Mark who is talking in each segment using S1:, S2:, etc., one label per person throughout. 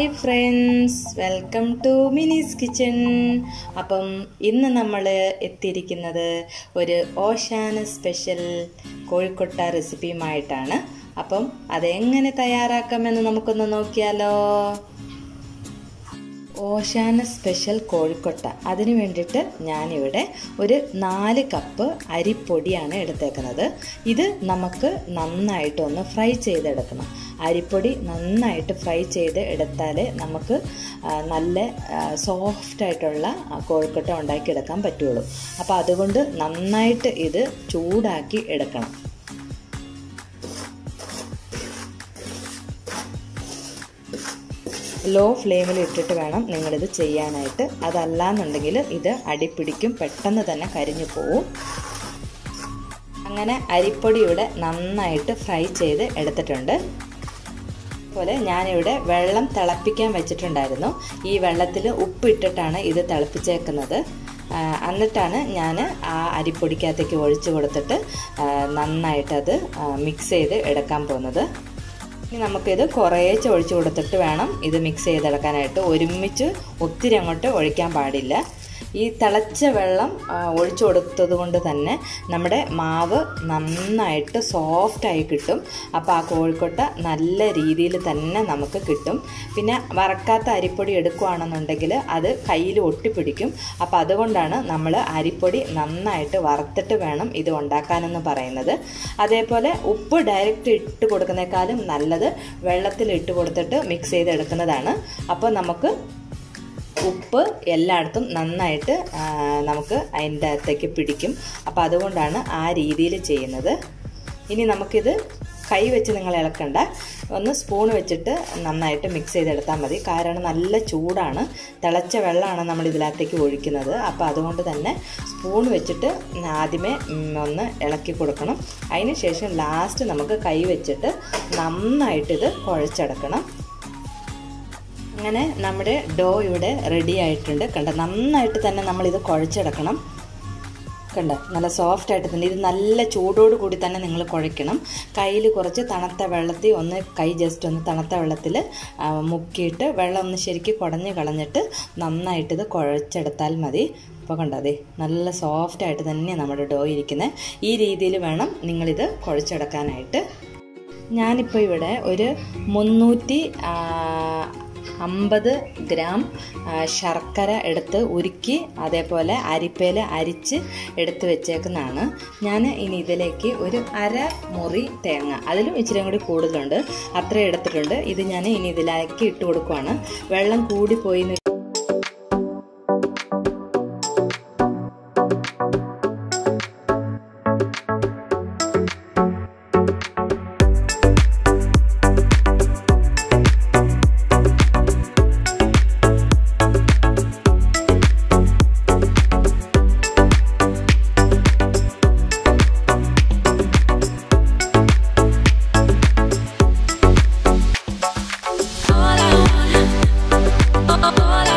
S1: hi friends welcome to Mini's kitchen appam ഇന്ന് നമ്മൾ എത്തിയിരിക്കുന്നത് ഒരു ഓശാന സ്പെഷ്യൽ കോഴിക്കൊട്ട റെസിപ്പിയുമായിട്ടാണ് അപ്പം അതെങ്ങനെ തയ്യാറാക്കാമെന്ന് നമുക്കൊന്ന് നോക്കിയാലോ ഓശാന സ്പെഷ്യൽ കോഴിക്കൊട്ട അതിന് വേണ്ടിയിട്ട് ഞാനിവിടെ ഒരു നാല് കപ്പ് അരിപ്പൊടിയാണ് എടുത്തേക്കുന്നത് ഇത് നമുക്ക് നന്നായിട്ടൊന്ന് ഫ്രൈ ചെയ്തെടുക്കണം അരിപ്പൊടി നന്നായിട്ട് ഫ്രൈ ചെയ്ത് എടുത്താലേ നമുക്ക് നല്ല സോഫ്റ്റായിട്ടുള്ള കോഴിക്കൊട്ട ഉണ്ടാക്കിയെടുക്കാൻ പറ്റുള്ളൂ അപ്പോൾ അതുകൊണ്ട് നന്നായിട്ട് ഇത് ചൂടാക്കി എടുക്കണം ലോ ഫ്ലെയിമിൽ ഇട്ടിട്ട് വേണം നിങ്ങളിത് ചെയ്യാനായിട്ട് അതല്ലാന്നുണ്ടെങ്കിൽ ഇത് അടിപ്പിടിക്കും പെട്ടെന്ന് തന്നെ കരിഞ്ഞു പോവും അങ്ങനെ അരിപ്പൊടി ഇവിടെ നന്നായിട്ട് ഫ്രൈ ചെയ്ത് എടുത്തിട്ടുണ്ട് പോലെ ഞാനിവിടെ വെള്ളം തിളപ്പിക്കാൻ വെച്ചിട്ടുണ്ടായിരുന്നു ഈ വെള്ളത്തിൽ ഉപ്പിട്ടിട്ടാണ് ഇത് തിളപ്പിച്ചേക്കുന്നത് എന്നിട്ടാണ് ഞാൻ ആ അരിപ്പൊടിക്കകത്തേക്ക് ഒഴിച്ചു കൊടുത്തിട്ട് നന്നായിട്ടത് മിക്സ് ചെയ്ത് എടുക്കാൻ പോകുന്നത് ഇനി നമുക്കിത് കുറേശ്ശെ ഒഴിച്ചു കൊടുത്തിട്ട് വേണം ഇത് മിക്സ് ചെയ്തെടുക്കാനായിട്ട് ഒരുമിച്ച് ഒത്തിരി അങ്ങോട്ട് ഒഴിക്കാൻ പാടില്ല ഈ തിളച്ച വെള്ളം ഒഴിച്ചു കൊടുത്തത് കൊണ്ട് തന്നെ നമ്മുടെ മാവ് നന്നായിട്ട് സോഫ്റ്റായി കിട്ടും അപ്പോൾ ആ കോഴിക്കൊട്ട നല്ല രീതിയിൽ തന്നെ നമുക്ക് കിട്ടും പിന്നെ വറക്കാത്ത അരിപ്പൊടി എടുക്കുകയാണെന്നുണ്ടെങ്കിൽ അത് കയ്യിൽ ഒട്ടിപ്പിടിക്കും അപ്പോൾ അതുകൊണ്ടാണ് നമ്മൾ അരിപ്പൊടി നന്നായിട്ട് വറുത്തിട്ട് വേണം ഇത് ഉണ്ടാക്കാനെന്ന് പറയുന്നത് അതേപോലെ ഉപ്പ് ഡയറക്റ്റ് ഇട്ട് കൊടുക്കുന്നേക്കാളും നല്ലത് വെള്ളത്തിൽ ഇട്ട് കൊടുത്തിട്ട് മിക്സ് ചെയ്തെടുക്കുന്നതാണ് അപ്പോൾ നമുക്ക് ഉപ്പ് എല്ലായിടത്തും നന്നായിട്ട് നമുക്ക് അതിൻ്റെ അകത്തേക്ക് പിടിക്കും അപ്പോൾ അതുകൊണ്ടാണ് ആ രീതിയിൽ ചെയ്യുന്നത് ഇനി നമുക്കിത് കൈ വെച്ച് നിങ്ങൾ ഇളക്കണ്ട ഒന്ന് സ്പൂൺ വെച്ചിട്ട് നന്നായിട്ട് മിക്സ് ചെയ്തെടുത്താൽ മതി കാരണം നല്ല ചൂടാണ് തിളച്ച വെള്ളമാണ് നമ്മൾ ഇതിനകത്തേക്ക് ഒഴിക്കുന്നത് അപ്പോൾ അതുകൊണ്ട് തന്നെ സ്പൂൺ വെച്ചിട്ട് ആദ്യമേ ഒന്ന് ഇളക്കി കൊടുക്കണം അതിന് ശേഷം ലാസ്റ്റ് നമുക്ക് കൈ വെച്ചിട്ട് നന്നായിട്ടിത് കുഴച്ചെടുക്കണം അങ്ങനെ നമ്മുടെ ഡോ ഇവിടെ റെഡി ആയിട്ടുണ്ട് കണ്ട നന്നായിട്ട് തന്നെ നമ്മളിത് കുഴച്ചെടുക്കണം കണ്ട നല്ല സോഫ്റ്റ് ആയിട്ട് തന്നെ ഇത് നല്ല ചൂടോട് കൂടി തന്നെ നിങ്ങൾ കുഴയ്ക്കണം കയ്യിൽ കുറച്ച് തണുത്ത വെള്ളത്തിൽ ഒന്ന് കൈ ജസ്റ്റ് ഒന്ന് തണുത്ത വെള്ളത്തിൽ മുക്കിയിട്ട് വെള്ളം ഒന്ന് ശരിക്കും കുടഞ്ഞ് കളഞ്ഞിട്ട് നന്നായിട്ട് ഇത് കുഴച്ചെടുത്താൽ മതി അപ്പോൾ കണ്ടതേ നല്ല സോഫ്റ്റ് ആയിട്ട് തന്നെ നമ്മുടെ ഡോ ഇരിക്കുന്നത് ഈ രീതിയിൽ വേണം നിങ്ങളിത് കുഴച്ചെടുക്കാനായിട്ട് ഞാനിപ്പോൾ ഇവിടെ ഒരു മുന്നൂറ്റി അമ്പത് ഗ്രാം ശർക്കര എടുത്ത് ഉരുക്കി അതേപോലെ അരിപ്പയിൽ അരിച്ച് എടുത്ത് വെച്ചേക്കുന്നതാണ് ഞാൻ ഇനി ഇതിലേക്ക് ഒരു അര മുറി തേങ്ങ അതിലും ഇച്ചിരി കൂടി കൂടുതലുണ്ട് അത്ര എടുത്തിട്ടുണ്ട് ഇത് ഞാൻ ഇനി ഇതിലേക്ക് ഇട്ട് കൊടുക്കുവാണ് വെള്ളം കൂടിപ്പോയി
S2: All I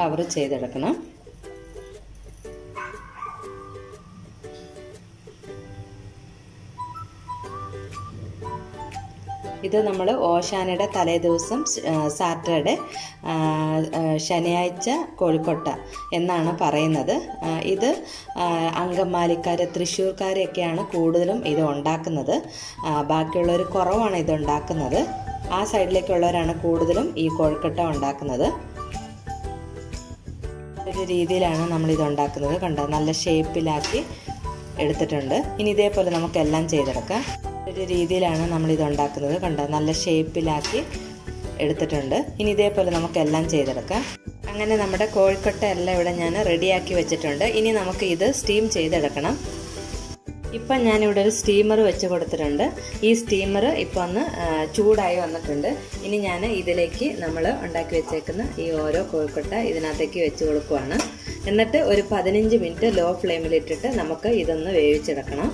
S1: കവർ ചെയ്തെടുക്കണം ഇത് നമ്മൾ ഓശാനയുടെ തലേദിവസം സാറ്റർഡേ ശനിയാഴ്ച കോഴിക്കോട്ട എന്നാണ് പറയുന്നത് ഇത് അങ്കമാലിക്കാർ തൃശ്ശൂർക്കാരൊക്കെയാണ് കൂടുതലും ഇത് ഉണ്ടാക്കുന്നത് ബാക്കിയുള്ളവർ കുറവാണ് ഇത് ഉണ്ടാക്കുന്നത് ആ സൈഡിലേക്കുള്ളവരാണ് കൂടുതലും ഈ കോഴിക്കട്ട ഉണ്ടാക്കുന്നത് ഒരു രീതിയിലാണ് നമ്മൾ ഇത് ഉണ്ടാക്കുന്നത് കണ്ടോ നല്ല ഷേപ്പിലാക്കി എടുത്തിട്ടുണ്ട് ഇനി ഇതേപോലെ നമുക്ക് എല്ലാം ചെയ്തെടുക്കാം ഒരു രീതിയിലാണ് നമ്മൾ ഇത് ഉണ്ടാക്കുന്നത് കണ്ടോ നല്ല ഷേപ്പിലാക്കി എടുത്തിട്ടുണ്ട് ഇനി ഇതേപോലെ നമുക്ക് എല്ലാം ചെയ്തെടുക്കാം അങ്ങനെ നമ്മുടെ കോഴിക്കൊട്ട എല്ലാം ഇവിടെ ഞാൻ റെഡിയാക്കി വെച്ചിട്ടുണ്ട് ഇനി നമുക്ക് ഇത് സ്റ്റീം ചെയ്തെടുക്കണം ഇപ്പം ഞാനിവിടെ ഒരു സ്റ്റീമർ വെച്ച് കൊടുത്തിട്ടുണ്ട് ഈ സ്റ്റീമർ ഇപ്പം ഒന്ന് ചൂടായി വന്നിട്ടുണ്ട് ഇനി ഞാൻ ഇതിലേക്ക് നമ്മൾ ഉണ്ടാക്കി വെച്ചേക്കുന്ന ഈ ഓരോ കോഴിക്കൊട്ട ഇതിനകത്തേക്ക് വെച്ച് കൊടുക്കുവാണ് എന്നിട്ട് ഒരു പതിനഞ്ച് മിനിറ്റ് ലോ ഫ്ലെയിമിലിട്ടിട്ട് നമുക്ക് ഇതൊന്ന് വേവിച്ചെടുക്കണം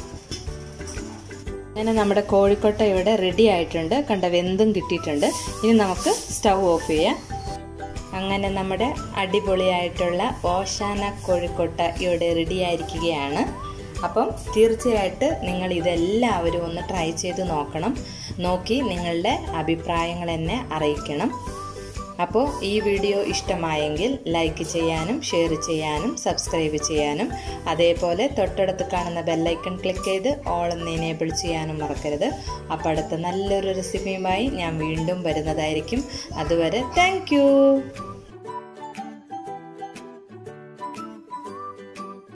S1: അങ്ങനെ നമ്മുടെ കോഴിക്കൊട്ട ഇവിടെ റെഡി ആയിട്ടുണ്ട് കണ്ട വെന്തും കിട്ടിയിട്ടുണ്ട് ഇനി നമുക്ക് സ്റ്റൗ ഓഫ് ചെയ്യാം അങ്ങനെ നമ്മുടെ അടിപൊളിയായിട്ടുള്ള ഓശാന കോഴിക്കൊട്ട ഇവിടെ റെഡി ആയിരിക്കുകയാണ് അപ്പം തീർച്ചയായിട്ട് നിങ്ങൾ ഇതെല്ലാവരും ഒന്ന് ട്രൈ ചെയ്ത് നോക്കണം നോക്കി നിങ്ങളുടെ അഭിപ്രായങ്ങൾ എന്നെ അറിയിക്കണം അപ്പോൾ ഈ വീഡിയോ ഇഷ്ടമായെങ്കിൽ ലൈക്ക് ചെയ്യാനും ഷെയർ ചെയ്യാനും സബ്സ്ക്രൈബ് ചെയ്യാനും അതേപോലെ തൊട്ടടുത്ത് കാണുന്ന ബെല്ലൈക്കൺ ക്ലിക്ക് ചെയ്ത് ഓൾ എന്ന് എനേബിൾ ചെയ്യാനും മറക്കരുത് അപ്പോൾ അടുത്ത നല്ലൊരു റെസിപ്പിയുമായി ഞാൻ വീണ്ടും വരുന്നതായിരിക്കും അതുവരെ താങ്ക്